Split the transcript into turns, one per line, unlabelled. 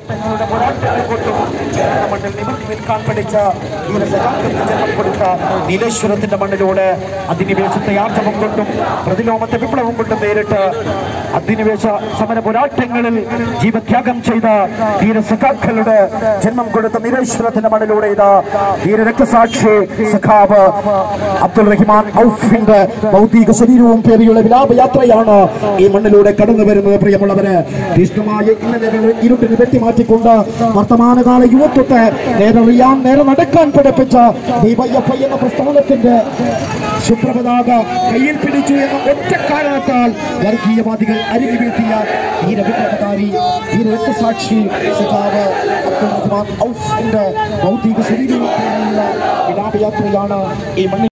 തങ്ങളുടെ പോരാട്ടങ്ങളെ കൊണ്ടും കേരള മണ്ണിൽ നിമിർത്തി നിൽക്കാൻ പഠിച്ച വീരസഖാക്കൾക്ക് ജന്മം കൊടുത്ത നീലേശ്വരത്തിന്റെ മണ്ണിലൂടെ അധിനിവേശത്തെ ആർജവം കൊണ്ടും പ്രതിലോമത്തെ വിപ്ലവം കൊണ്ടും നേരിട്ട് അധിനിവേശ സമര പോരാട്ടങ്ങളിൽ ജീവത്യാഗം ചെയ്ത വീരസഖാക്കളുടെ ജന്മം കൊടുത്ത നീലേശ്വരത്തിന്റെ മണ്ണിലൂടെ ഇതാ വീരരക്തസാക്ഷി സഖാവ് അബ്ദുൾ റഹ്മാൻ ഔഫിന്റെ ഭൗതിക ശരീരവും പേരിയുള്ള വിലാപയാത്രയാണ് ഈ മണ്ണിലൂടെ കടന്നു വരുന്നത് പ്രിയമുള്ളവര് തീഷ്ണമായ ഇന്നലെ ഇരുട്ടിന് വെട്ടിമാറ്റിക്കൊണ്ട് വർത്തമാനകാല യുവത്വത്തെ നേരറിയാൻ നേരെ നടക്കാൻ പഠിപ്പിച്ച ഡിവൈഎഫ്ഐ എന്ന പ്രസ്ഥാനത്തിന്റെ ശുഭ്രപതാക കയ്യിൽ പിടിച്ചു എന്ന ഒറ്റ കാരണത്താൽ വർഗീയവാദികൾ അരികി വീഴ്ത്തിയ വീരവിപ്ലവകാരി വീരരക്തസാക്ഷി സഖാവ് അബ്ദുൾ റഹ്മാൻ ഔഫിന്റെ ഭൗതിക ശരീരവും പേരിലുള്ള വിലാപയാത്രയാണ് ഈ മണ്ണിൽ